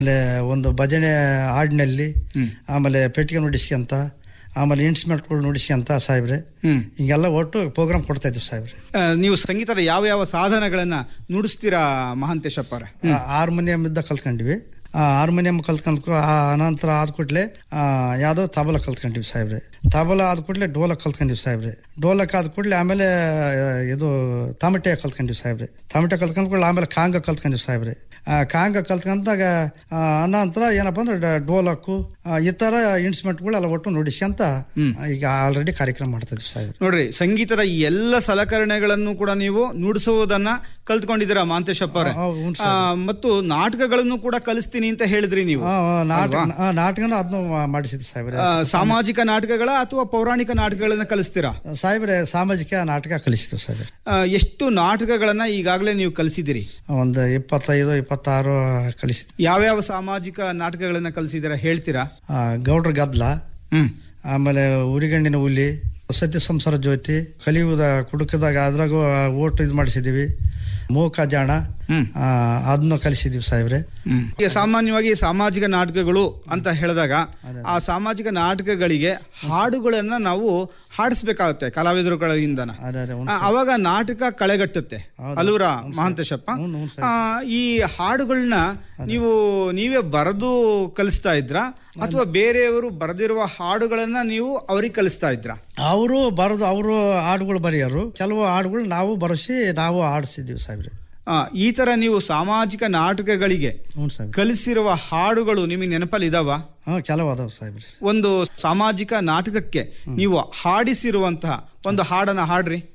ಆಮೇಲೆ ಒಂದು ಭಜನೆ ಹಾಡಿನಲ್ಲಿ ಆಮೇಲೆ ಪೆಟ್ಟಿಗೆ ನುಡಿಸ್ಕೊಂತ ಆಮೇಲೆ ಇನ್ಸ್ಟ್ರುಮೆಂಟ್ಗಳು ನುಡಿಸ್ಕೊಂತ ಸಾಹೇಬ್ರೆ ಹ್ಮ್ ಹಿಂಗೆಲ್ಲ ಒಟ್ಟು ಪ್ರೋಗ್ರಾಮ್ ಕೊಡ್ತಾ ಇದ್ವಿ ಸಾಹೇಬ್ರೆ ಆ, ನೀವು ಸಂಗೀತದ ಯಾವ ಯಾವ ಸಾಧನಗಳನ್ನ ನುಡಿಸ್ತೀರಾ ಮಹಾಂತೇಶಪ್ಪ ಅವರೇ ಹಾರ್ಮೋನಿಯಂ ಇದ್ದ ಕಲ್ತ್ಕೊಂಡಿವಿ ಆ ಹಾರ್ಮೋನಿಯಂ ಕಲ್ತ್ಕೊಂಡ್ ಆ ಅನಂತರ ಆದ ಕೂಡಲೇ ಯಾವುದೋ ತಬಲ ಕಲ್ತ್ಕೊಂಡಿವಿ ಸಾಹೇಬ್ರೆ ತಬಲ ಆದ ಕೂಡಲೇ ಡೋಲಕ್ ಕಲ್ತ್ಕೊಂಡಿವಿ ಸಾಹೇಬ್ರೆ ಡೋಲಕ್ ಆದ ಕೂಡಲೇ ಆಮೇಲೆ ಆ, ಇದು ತಮಟೆ ಕಲ್ತ್ಕೊಂಡಿವಿ ಸಾಹೇಬ್ರೆ ತಮಟೆ ಕಲ್ತ್ಕೊಂಡ್ ಕೂಡಲೇ ಆಮೇಲೆ ಕಾಂಗ ಕಲ್ತ್ಕೊಂಡಿವಿ ಸಾಹೇಬ್ರೆ ಆ, ಕಾಂಗ ಕಲ್ತ್ಕೊಂಡಾಗ ಆ, ಅನಂತರ ಏನಪ್ಪ ಅಂದ್ರೆ ಡ- ಡೋಲಕ್ಕು ಆ, ಈ ತರ ಇನ್ಸ್ಟ್ರುಮೆಂಟ್ಗಳು ಎಲ್ಲ ಒಟ್ಟು ನುಡಿಸ್ಕೊಂತ ಈಗ ಆಲ್ರೆಡಿ ಕಾರ್ಯಕ್ರಮ ಮಾಡ್ತಾ ಇದ್ವಿ ಸಾಹೇಬ್ರೆ ನೋಡ್ರಿ ಸಂಗೀತದ ಈ ಎಲ್ಲ ಸಲಕರಣೆಗಳನ್ನು ಕೂಡ ನೀವು ನುಡಿಸುವುದನ್ನ ಕಲ್ತ್ಕೊಂಡಿದ್ದೀರಾ ಮಹಾಂತೇಶಪ್ಪ ಅವರೇ ಆ, ಹ್ಞೂ ಆ, ಮತ್ತು ನಾಟಕಗಳನ್ನು ಕೂಡ ಕಲಿಸ್ತೀನಿ ಅಂತ ಹೇಳಿದ್ರಿ ನೀವು ಆ, ಆ, ನಾಟಕ ಆ, ನಾಟಕನ ಅದನ್ನು ಮಾಡಿಸಿದ್ವಿ ಸಾಹೇಬ್ರೆ ಆ, ಸಾಮಾಜಿಕ ನಾಟಕಗಳ ಅಥವಾ ಪೌರಾಣಿಕ ನಾಟಕಗಳನ್ನ ಕಲಿಸ್ತೀರಾ ಸಾಹೇಬ್ರೆ ಸಾಮಾಜಿಕ ನಾಟಕ ಕಲಿಸಿದ್ವಿ ಸಾಹೇಬ್ರೆ ಆ, ಎಷ್ಟು ನಾಟಕಗಳನ್ನ ಈಗಾಗಲೇ ನೀವು ಕಲಿಸಿದಿರಿ ಒಂದು ಇಪ್ಪತ್ತೈದು ಇಪ್ಪತ್ತಾರು ಕಲಿಸಿದ್ವಿ ಯಾವ್ಯಾವ ಸಾಮಾಜಿಕ ನಾಟಕಗಳನ್ನ ಕಲಿಸಿದಿರಾ ಹೇಳ್ತೀರಾ ಆ, ಗೌಡ್ರ ಗದ್ಲ ಹ್ಮ್ ಆಮೇಲೆ ಉರಿಗಣ್ಣಿನ ಹುಲಿ ಸತ್ಯ ಸಂಸಾರ ಜ್ಯೋತಿ ಕಲಿಯುವುದ ಕುಡುಕದಾಗ ಅದ್ರಾಗೂ ಓಟು ಇದು ಮಾಡಿಸಿದೀವಿ ಮೂಕ ಜಾಣ ಹ್ಮ್. ಅದನ್ನು ಕಲಿಸಿದೀವಿ ಸಾಹೇಬ್ರೆ ಈಗ ಸಾಮಾನ್ಯವಾಗಿ ಸಾಮಾಜಿಕ ನಾಟಕಗಳು ಅಂತ ಹೇಳಿದಾಗ ಆ ಸಾಮಾಜಿಕ ನಾಟಕಗಳಿಗೆ ಹಾಡುಗಳನ್ನ ನಾವು ಹಾಡಿಸ್ಬೇಕಾಗುತ್ತೆ ಕಲಾವಿದರುಗಳಿಂದನ ಅದೇ ಅದೇ ಆ, ಅವಾಗ ನಾಟಕ ಕಳೆಗಟ್ಟುತ್ತೆ ಅಲೂರ ಮಹಾಂತೇಶಪ್ಪ ಹ್ಞೂ, ಹ್ಞೂ, ಆ, ಈ ಹಾಡುಗಳನ್ನ ನೀವು ನೀವೇ ಬರೆದು ಕಲಿಸ್ತಾ ಇದ್ರಾ ಅಥವಾ ಬೇರೆಯವರು ಬರೆದಿರುವ ಹಾಡುಗಳನ್ನ ನೀವು ಅವ್ರಿಗೆ ಕಲಿಸ್ತಾ ಇದ್ರಾ ಅವರು ಬರೋದು ಅವರು ಹಾಡುಗಳು ಬರೆಯೋರು ಕೆಲವು ಹಾಡುಗಳು ನಾವು ಬರೆಸಿ ನಾವು ಆಡಿಸಿದ್ದೀವಿ ಸಾಹೇಬ್ರೆ ಆ, ಈ ತರ ನೀವು ಸಾಮಾಜಿಕ ನಾಟಕಗಳಿಗೆ ಹ್ಞೂ ಸಾಹೇಬ್ರೆ ಕಲಿಸಿರುವ ಹಾಡುಗಳು ನಿಮಗೆ ನೆನಪಲ್ಲಿ ಇದಾವ ಹಾಂ ಕೆಲವು ಅದಾವ ಸಾಹೇಬ್ರೆ ಒಂದು ಸಾಮಾಜಿಕ ನಾಟಕಕ್ಕೆ ನೀವು ಹಾಡಿಸಿರುವಂತಹ ಒಂದು ಹಾಡನ್ನ ಹಾಡ್ರಿ